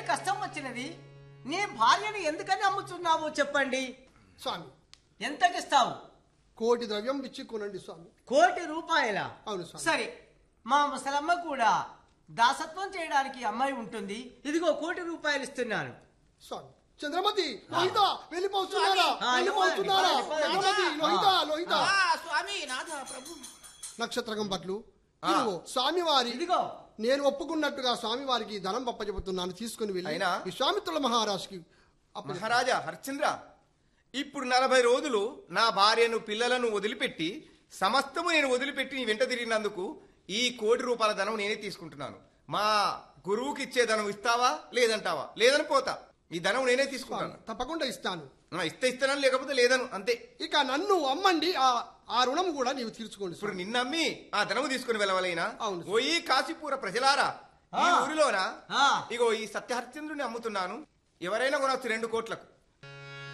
కష్టం వచ్చినది నీ భార్యను ఎందుకని అమ్ముతున్నావో చెప్పండి స్వామి ఎంతకిస్తావు కోటి ద్రవ్యం ఇచ్చి కొనండి స్వామి కోటి రూపాయల అవును స్వామి. సరే మా ముసలమ్మ కూడా దాసత్వం చేయడానికి అమ్మాయి ఉంటుంది ఇదిగో కోటి రూపాయలు ఇస్తున్నాను స్వామి చంద్రమతి లోహిత వెళ్ళిపోతున్నారా ఆ, వెళ్ళిపోతున్నారా వెళ్ళిపోండి, వెళ్ళిపోండి. చంద్రమతి లోహిత లోహిత ఆ, స్వామి నాథ ప్రభు నక్షత్రకం పట్లు ఇదిగో స్వామివారి ఇదిగో నేను ఒప్పుకున్నట్టుగా స్వామివారికి ధనం పప్పచెబుతున్నాను తీసుకుని వెళ్ళి అయినా? విశ్వామిత్రుల మహారాజుకి అప్పచెప్పు. మహారాజా హరిశ్చంద్ర ఇప్పుడు నలభై రోజులు నా భార్యను పిల్లలను వదిలిపెట్టి సమస్తము నేను వదిలిపెట్టి నీ వెంట తిరిగినందుకు ఈ కోటి రూపాయల ధనం నేనే తీసుకుంటున్నాను మా గురువుకి ఇచ్చే ధనం ఇస్తావా లేదంటావా లేదని పోతా ఈ ధనం నేనే తీసుకుంటాను తప్పకుండా ఇస్తాను నా ఇస్తే ఇస్తానని లేకపోతే లేదను అంతే ఇక నన్ను అమ్మండి ఆ ఆ రుణం కూడా నీవు తీర్చుకోండి ఇప్పుడు స్వామి. నిన్నమ్మి ఆ ధనము తీసుకుని వెళ్ళవలైనా అవును. ఓ ఈ కాశీపుర ప్రజలారా ఈ ఆ. ఊరిలోన ఆ. ఇగో ఈ సత్యహరిశ్చంద్రుని అమ్ముతున్నాను ఎవరైనా కొనవచ్చు రెండు కోట్లకు